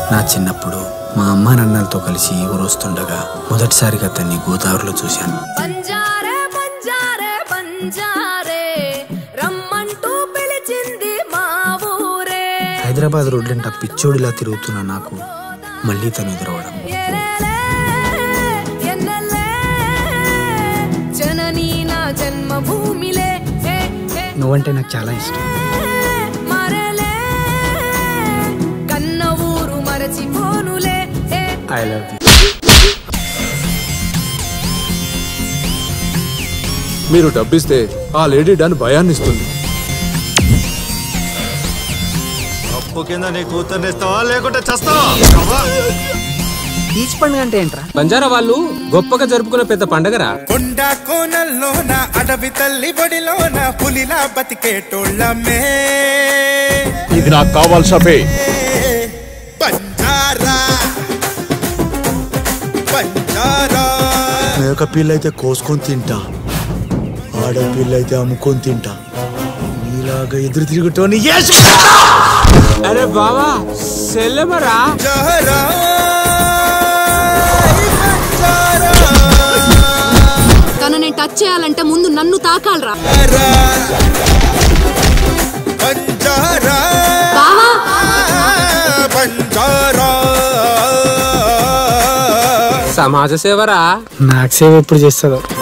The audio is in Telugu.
నా చిన్నప్పుడు మా అమ్మా నాన్నలతో కలిసి ఊరొస్తుండగా మొదటిసారిగా తన్ని గోదావరిలో చూశాను బంజారే బంజారే బంజారే రమ్మంటూ పిలిచింది మా ఊరే హైదరాబాద్ రోడ్లంట పిచ్చోడిలా తిరుగుతున్న నాకు మళ్ళీ తను ఎదురవడం ఎరెలే, ఎన్నెలే, జననీ నా జన్మభూమిలే ఏ, ఏ, నువ్వంటే నాకు చాలా ఇష్టం మరలే కన్న ఊరు మరచిపోనులే ఏ, ఐ లవ్ యూ మీరు డబ్బిస్తే ఆ లేడీ డాన్ భయాన్నిస్తుంది అప్పు కింద నీ కూతుర్ని ఇస్తావా లేకుంటే చస్తావా బీచ్ పండుగ అంటే ఏంట్రా బంజారా వాళ్ళు గొప్పగా జరుపుకునే పెద్ద పండగరా కొండ కోనల్లోన అడవి తల్లి బడిలోన పులిలా బతికేటోళ్ళమే ఇది నాకు కావాలి షఫే బంజారా బంజారా మేక పిల్ల అయితే కోసుకొని తింటా ఆడపిల్ల అయితే అమ్ముకొని తింటా నీలాగా ఎదురు తిరుగుతోని అరే బావా సెల్లెమరా జహరా బంజారా తనని టచ్ చేయాలంటే ముందు నన్ను తాకాలరా బంజారా బావా బంజారా సమాజ సేవరా నాకు సేవ ఎప్పుడు చేస్తుందో